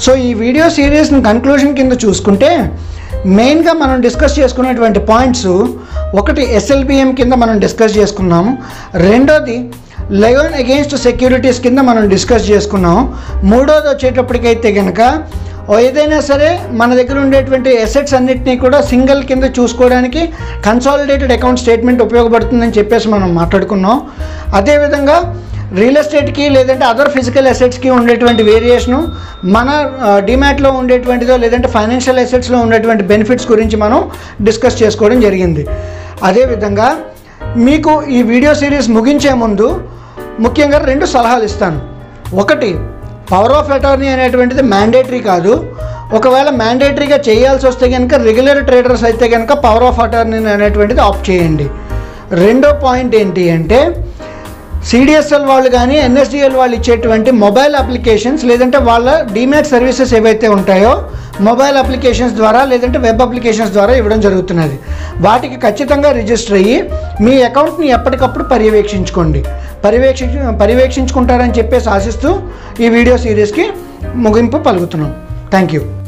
so ఈ video సిరీస్ని conclusion కింద చూసుకుంటే మెయిన్గా మనం డిస్కస్ చేసుకునేటువంటి పాయింట్స్ ఒకటి ఎస్ఎల్బిఎం కింద మనం డిస్కస్ చేసుకున్నాము రెండోది లయోన్ అగెయిన్స్ట్ సెక్యూరిటీస్ కింద మనం డిస్కస్ చేసుకున్నాం మూడోది వచ్చేటప్పటికైతే కనుక ఏదైనా సరే మన దగ్గర ఉండేటువంటి ఎసెట్స్ అన్నిటినీ కూడా సింగిల్ కింద చూసుకోవడానికి కన్సాలిడేటెడ్ అకౌంట్ స్టేట్మెంట్ ఉపయోగపడుతుందని చెప్పేసి మనం మాట్లాడుకున్నాం అదేవిధంగా రియల్ ఎస్టేట్కి లేదంటే అదర్ ఫిజికల్ అసెట్స్కి ఉండేటువంటి వేరియేషను మన డిమాట్లో ఉండేటువంటిదో లేదంటే ఫైనాన్షియల్ అసెట్స్లో ఉండేటువంటి బెనిఫిట్స్ గురించి మనం డిస్కస్ చేసుకోవడం జరిగింది అదేవిధంగా మీకు ఈ వీడియో సిరీస్ ముగించే ముందు ముఖ్యంగా రెండు సలహాలు ఇస్తాను ఒకటి పవర్ ఆఫ్ అటార్నీ అనేటువంటిది మ్యాండేటరీ కాదు ఒకవేళ మ్యాండేటరీగా చేయాల్సి వస్తే కనుక రెగ్యులర్ ట్రేడర్స్ అయితే కనుక పవర్ ఆఫ్ అటార్నీ అనేటువంటిది ఆఫ్ చేయండి రెండో పాయింట్ ఏంటి అంటే సిడిఎస్ఎల్ వాళ్ళు కానీ ఎన్ఎస్డిఎల్ వాళ్ళు ఇచ్చేటువంటి మొబైల్ అప్లికేషన్స్ లేదంటే వాళ్ళ డిమాట్ సర్వీసెస్ ఏవైతే ఉంటాయో మొబైల్ అప్లికేషన్స్ ద్వారా లేదంటే వెబ్ అప్లికేషన్స్ ద్వారా ఇవ్వడం జరుగుతున్నది వాటికి ఖచ్చితంగా రిజిస్టర్ అయ్యి మీ అకౌంట్ని ఎప్పటికప్పుడు పర్యవేక్షించుకోండి పర్యవేక్షించు పర్యవేక్షించుకుంటారని చెప్పేసి ఆశిస్తూ ఈ వీడియో సిరీస్కి ముగింపు పలుకుతున్నాం థ్యాంక్ యూ